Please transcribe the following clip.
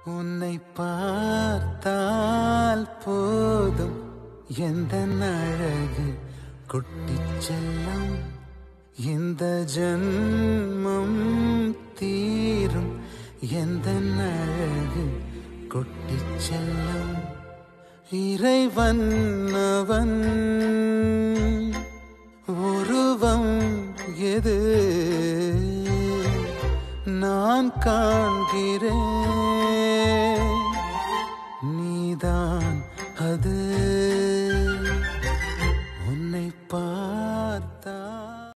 உன்னை பார்த்தால் போதும் எந்த அழகு குட்டிச் செல்லம் இந்த ஜன்மம் தீரும் எந்த அழகு குட்டிச் செல்லம் இறைவன் அவன் உருவம் எது நான் காண்கிறேன் நீதான் அது